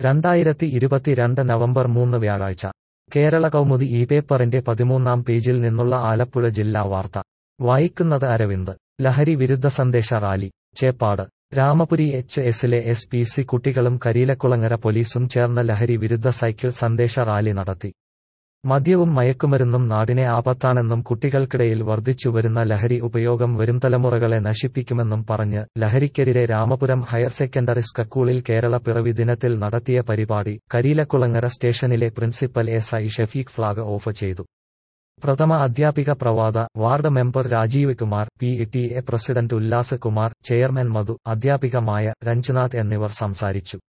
രണ്ടായിരത്തി ഇരുപത്തിരണ്ട് നവംബർ മൂന്ന് വ്യാഴാഴ്ച കേരള കൗമുദി ഈ പേപ്പറിന്റെ പതിമൂന്നാം പേജിൽ നിന്നുള്ള ആലപ്പുഴ ജില്ലാ വാർത്ത വായിക്കുന്നത് അരവിന്ദ് ലഹരി വിരുദ്ധ സന്ദേശ റാലി ചേപ്പാട് രാമപുരി എച്ച് എസിലെ എസ് പി സി കുട്ടികളും കരിയിലക്കുളങ്ങര പോലീസും ചേർന്ന് ലഹരി വിരുദ്ധ സൈക്കിൾ സന്ദേശ റാലി നടത്തി മദ്യവും മയക്കുമരുന്നും നാടിനെ ആപത്താണെന്നും കുട്ടികൾക്കിടയിൽ വർദ്ധിച്ചുവരുന്ന ലഹരി ഉപയോഗം വരും തലമുറകളെ നശിപ്പിക്കുമെന്നും പറഞ്ഞ് ലഹരിക്കെതിരെ രാമപുരം ഹയർ സെക്കൻഡറി സ്കൂളിൽ കേരള പിറവി ദിനത്തിൽ നടത്തിയ പരിപാടി കരിയിലക്കുളങ്ങര സ്റ്റേഷനിലെ principal S I Shafeeq flag off ചെയ്തു പ്രഥമ അധ്യാപിക പ്രവാദ ward member Rajeev Kumar P T A president Ullas Kumar chairman Madhu അധ്യാപിക മായ രഞ്ജുനാഥ് എന്നിവർ സംസാരിച്ചു